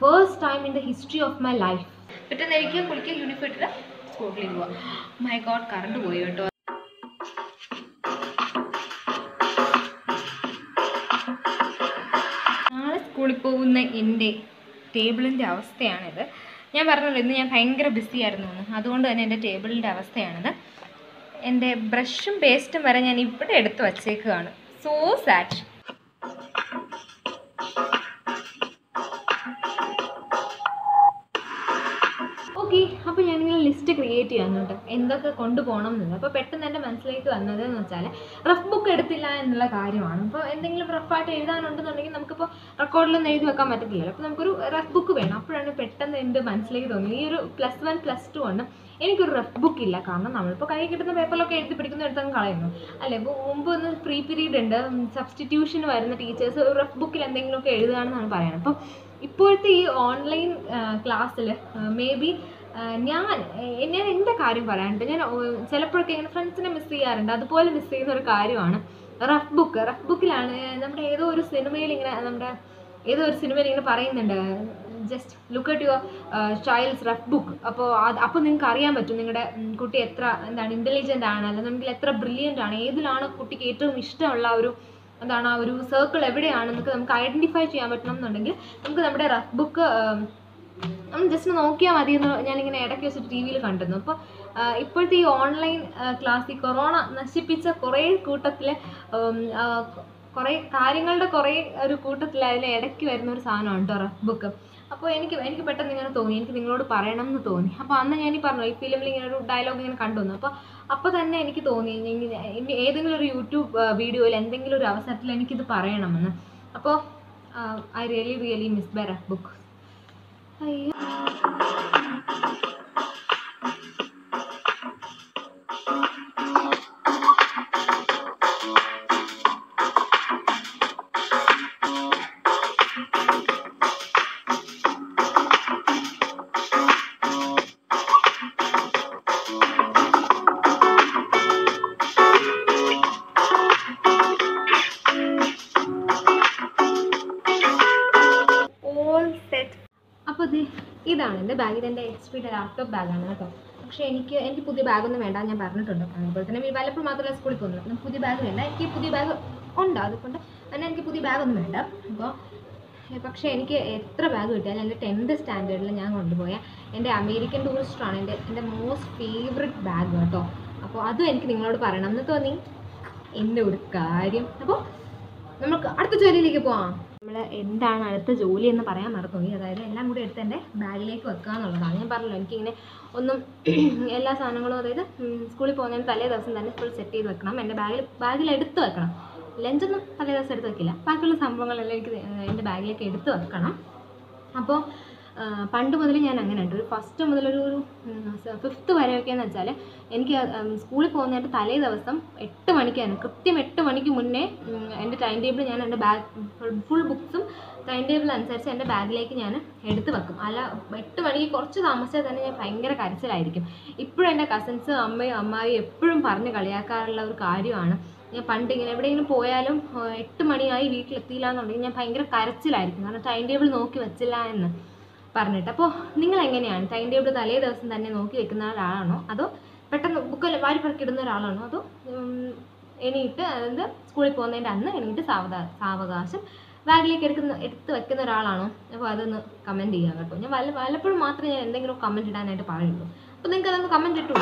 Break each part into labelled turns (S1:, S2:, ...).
S1: first time in the history of my life പെട്ടെന്ന് എനിക്ക് കുളിക്കുക യൂണിഫോം ഇട്ടിട്ട് സ്കൂളിലേക്ക് പോവാം മൈ ഗോഡ് കറണ്ട് പോയി കേട്ടോ നാളെ സ്കൂളിൽ പോകുന്ന എൻ്റെ ടേബിളിൻ്റെ അവസ്ഥയാണിത് ഞാൻ പറഞ്ഞല്ലോ ഇന്ന് ഞാൻ ഭയങ്കര ബിസി ആയിരുന്നു എന്ന് അതുകൊണ്ട് തന്നെ എൻ്റെ ടേബിളിൻ്റെ അവസ്ഥയാണിത് എൻ്റെ ബ്രഷും പേസ്റ്റും വരെ ഞാൻ ഇവിടെ എടുത്ത് വച്ചേക്കുകയാണ് സോ സാറ്റ് ഓക്കെ അപ്പോൾ ഞാനിങ്ങനെ ലിസ്റ്റ് ക്രിയേറ്റ് ചെയ്യാൻ കേട്ടോ എന്തൊക്കെ കൊണ്ടുപോകണം എന്നുള്ളത് അപ്പോൾ പെട്ടെന്ന് എൻ്റെ മനസ്സിലേക്ക് വന്നത് എന്ന് വെച്ചാൽ റഫ് ബുക്ക് എടുത്തില്ല എന്നുള്ള കാര്യമാണ് അപ്പോൾ എന്തെങ്കിലും റഫായിട്ട് എഴുതാനുണ്ടെന്നുണ്ടെങ്കിൽ നമുക്കിപ്പോൾ റെക്കോർഡിലൊന്നും എഴുതി വെക്കാൻ പറ്റത്തില്ലല്ലോ അപ്പോൾ നമുക്കൊരു റഫ് ബുക്ക് വേണം അപ്പോഴാണ് പെട്ടെന്ന് എൻ്റെ മനസ്സിലേക്ക് തോന്നിയത് ഈ ഒരു പ്ലസ് വൺ പ്ലസ് ടു ആണ് എനിക്കൊരു റഫ് ബുക്ക് ഇല്ല കാരണം നമ്മളിപ്പോൾ കൈ കിട്ടുന്ന പേപ്പറിലൊക്കെ എഴുതി പിടിക്കുന്ന എടുത്തങ്ങ് കളയുന്നു അല്ലേ ഇപ്പോൾ മുമ്പ് ഒന്ന് പ്രീ പീരീഡ് ഉണ്ട് സബ്സ്റ്റിറ്റ്യൂഷന് വരുന്ന ടീച്ചേഴ്സ് ഒരു റഫ് ബുക്കിൽ എന്തെങ്കിലുമൊക്കെ എഴുതുകയാണെന്നാണ് പറയുന്നത് അപ്പോൾ ഇപ്പോഴത്തെ ഈ ഓൺലൈൻ ക്ലാസ്സിൽ മേ ബി ഞാൻ എ- ഞാൻ എൻ്റെ കാര്യം പറയാനുണ്ട് ഞാൻ ഓ- ചിലപ്പോഴൊക്കെ ഇങ്ങനെ ഫ്രണ്ട്സിനെ മിസ് ചെയ്യാറുണ്ട് അതുപോലെ മിസ് ചെയ്യുന്ന ഒരു കാര്യമാണ് റഫ് ബുക്ക് റഫ് ബുക്കിലാണ് നമ്മുടെ ഏതോ ഒരു സിനിമയിൽ ഇങ്ങനെ നമ്മുടെ ഏതോ ഒരു സിനിമയിൽ ഇങ്ങനെ പറയുന്നുണ്ട് just look at your child's rough book അപ്പോൾ അത് അപ്പോൾ നിങ്ങൾക്ക് അറിയാൻ പറ്റും നിങ്ങളുടെ ഉം, കുട്ടി എത്ര എന്താണ് ഇൻ്റലിജൻ്റ് ആണ് അല്ലെങ്കിൽ എത്ര ബ്രില്യൻ്റ് ആണ് ഏതിലാണ് കുട്ടിക്ക് ഏറ്റവും ഇഷ്ടമുള്ള ആ ഒരു എന്താണ് ആ ഒരു സർക്കിൾ എവിടെയാണെന്നൊക്കെ നമുക്ക് ഐഡൻറ്റിഫൈ ചെയ്യാൻ പറ്റണം എന്നുണ്ടെങ്കിൽ നമുക്ക് നമ്മുടെ റഫ് ബുക്ക് നമ്മൾ ജസ്റ്റ് നോക്കിയാൽ മതി എന്ന് ഞാനിങ്ങനെ ഇടയ്ക്ക് വെച്ചിട്ട് ടി വിയിൽ കണ്ടിരുന്നു അപ്പോൾ ഇപ്പോഴത്തെ ഈ ഓൺലൈൻ ക്ലാസ് ഈ കൊറോണ നശിപ്പിച്ച കുറേ കൂട്ടത്തിൽ കുറേ കാര്യങ്ങളുടെ കുറേ ഒരു കൂട്ടത്തിൽ അതിൽ ഇടയ്ക്ക് വരുന്ന ഒരു സാധനമാണ് കേട്ടോ റഫ് ബുക്ക് അപ്പോൾ എനിക്ക് എനിക്ക് പെട്ടെന്ന് ഇങ്ങനെ തോന്നി എനിക്ക് നിങ്ങളോട് പറയണം എന്ന് തോന്നി അപ്പോൾ അന്ന് ഞാൻ ഈ പറഞ്ഞു ഈ ഫിലിമിൽ ഇങ്ങനെ ഒരു ഡയലോഗ് ഇങ്ങനെ കണ്ടു വന്നു അപ്പോൾ അപ്പോൾ തന്നെ എനിക്ക് തോന്നി ഇങ്ങനെ ഇനി ഏതെങ്കിലും ഒരു യൂട്യൂബ് വീഡിയോയിൽ എന്തെങ്കിലും ഒരു അവസരത്തിൽ എനിക്കിത് പറയണമെന്ന് അപ്പോൾ I really really miss my rough book അയ്യോ ഓൾ സെറ്റ് അപ്പോൾ ഇത് ഇതാണ് എൻ്റെ ബാഗ് ഇതെൻ്റെ എച്ച് പിയുടെ ലാപ്ടോപ്പ് ബാഗാണ് കേട്ടോ പക്ഷേ എനിക്ക് എനിക്ക് പുതിയ ബാഗൊന്നും വേണ്ട ഞാൻ പറഞ്ഞിട്ടുണ്ട് അതുപോലെ തന്നെ വല്ലപ്പോഴും മാത്രമല്ല സ്കൂളിൽ പോകുന്നത് നമുക്ക് പുതിയ ബാഗ് വേണ്ട എനിക്ക് പുതിയ ബാഗ് ഉണ്ട് അതുകൊണ്ട് തന്നെ എനിക്ക് പുതിയ ബാഗൊന്നും വേണ്ട അപ്പോൾ പക്ഷേ എനിക്ക് എത്ര ബാഗ് കിട്ടിയാലും എൻ്റെ ടെൻത്ത് സ്റ്റാൻഡേർഡിൽ ഞാൻ കൊണ്ടുപോയ എൻ്റെ അമേരിക്കൻ ടൂറിസ്റ്ററാണ് എൻ്റെ എൻ്റെ മോസ്റ്റ് ഫേവററ്റ് ബാഗ് കേട്ടോ അപ്പോൾ അതും എനിക്ക് നിങ്ങളോട് പറയണം എന്ന് തോന്നി എൻ്റെ ഒരു കാര്യം അപ്പോൾ നമുക്ക് അടുത്ത ജോലിയിലേക്ക് പോവാം നമ്മൾ എന്താണ് അടുത്ത ജോലി എന്ന് പറയാൻ മറന്നുപോയി അതായത് എല്ലാം കൂടി എടുത്ത് എൻ്റെ ബാഗിലേക്ക് വെക്കുക എന്നുള്ളതാണ് ഞാൻ പറഞ്ഞല്ലോ എനിക്കിങ്ങനെ ഒന്നും എല്ലാ സാധനങ്ങളും അതായത് ഉം, സ്കൂളിൽ പോകുന്നതിന് തലേ ദിവസം തന്നെ ഫുൾ സെറ്റ് ചെയ്ത് വെക്കണം എൻ്റെ ബാഗിൽ ബാഗിൽ എടുത്ത് വെക്കണം ലഞ്ചൊന്നും തലേ ദിവസം എടുത്ത് വെക്കില്ല ബാക്കിയുള്ള സംഭവങ്ങളെല്ലാം എനിക്ക് എൻ്റെ ബാഗിലേക്ക് എടുത്ത് വെക്കണം അപ്പോൾ ആ, പണ്ട് മുതൽ ഞാൻ അങ്ങനെ ഉണ്ട് ഒരു ഫസ്റ്റ് മുതലൊരു ഒരു ഫിഫ്ത്ത് വരെയൊക്കെ എന്ന് വെച്ചാൽ എനിക്ക് ഉം, സ്കൂളിൽ പോകുന്നതിൻ്റെ തലേ ദിവസം എട്ട് മണിക്കാണ് കൃത്യം എട്ട് മണിക്ക് മുന്നേ ഉം, എൻ്റെ ടൈം ടേബിൾ ഞാൻ എൻ്റെ ബാഗ് ഫുൾ ബുക്സും ടൈം ടേബിൾ അനുസരിച്ച് എൻ്റെ ബാഗിലേക്ക് ഞാൻ എടുത്ത് വെക്കും അല്ല എട്ട് മണിക്ക് കുറച്ച് താമസിച്ചാൽ തന്നെ ഞാൻ ഭയങ്കര കരച്ചിലായിരിക്കും ഇപ്പോഴും എൻ്റെ കസിൻസ് അമ്മയും അമ്മായും എപ്പോഴും പറഞ്ഞ് കളിയാക്കാറുള്ള ഒരു കാര്യമാണ് ഞാൻ പണ്ട് ഇങ്ങനെ എവിടെയെങ്കിലും പോയാലും ആ, എട്ട് മണിയായി വീട്ടിലെത്തിയില്ല എന്നുണ്ടെങ്കിൽ ഞാൻ ഭയങ്കര കരച്ചിലായിരിക്കും കാരണം ടൈം ടേബിൾ നോക്കി വെച്ചില്ല എന്ന് പറഞ്ഞിട്ട് അപ്പോൾ നിങ്ങൾ എങ്ങനെയാണ് ടൈം ടേബിൾ തലേ ദിവസം തന്നെ നോക്കി വെക്കുന്ന ഒരാളാണോ അതോ പെട്ടെന്ന് ബുക്കെല്ലാം വാരി പറക്കിടുന്ന ഒരാളാണോ അതോ ഉം, എണീറ്റ് അതായത് സ്കൂളിൽ പോകുന്നതിൻ്റെ അന്ന് എണീറ്റ് സാവകാ സാവകാശം ബാഗിലേക്ക് എടുക്കുന്ന എടുത്ത് വെക്കുന്ന ഒരാളാണോ അപ്പോൾ അതൊന്ന് കമൻറ്റ് ചെയ്യുക കേട്ടോ ഞാൻ വല്ല വല്ലപ്പോഴും മാത്രമേ ഞാൻ എന്തെങ്കിലും കമൻറ്റ് ഇടാനായിട്ട് പറയുള്ളൂ അപ്പോൾ നിങ്ങൾക്ക് അതൊന്ന് കമൻറ്റ് ഇട്ടു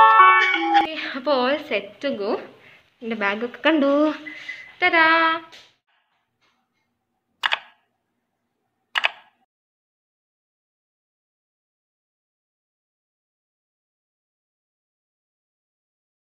S1: അപ്പോൾ സെറ്റ് ഗോ എൻ്റെ ബാഗൊക്കെ കണ്ടു തരാ